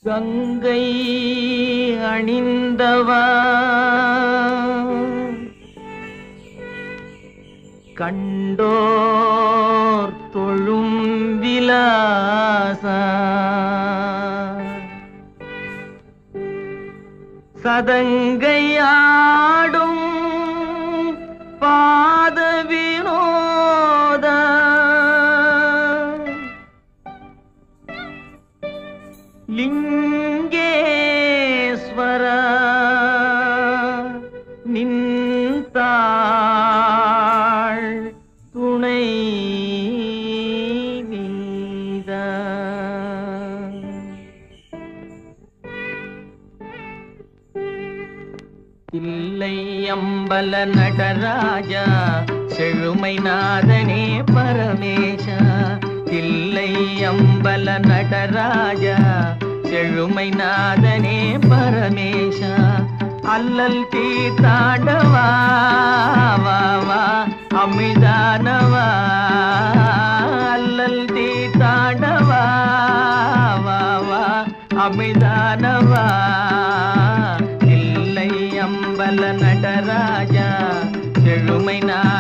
கங்கை அணிந்தவா கண்டோர் தொழும் விலாசா சதங்கையாடும் பாத வினோத லிங்கேஸ்வர நின்றாள் துணை நீத இல்லை அம்பல நடராஜா செழுமை நாதனே பரமேஷா இல்லை அம்பல நடராஜா செழுமை நாதனே பரமேஷா அல்லல் தீத்தாண்டவா வா வா அமிதானவா அல்லல் தீத்தாண்டவா வா வா அமிதானவா இல்லை அம்பல நடராஜா செழுமை நான்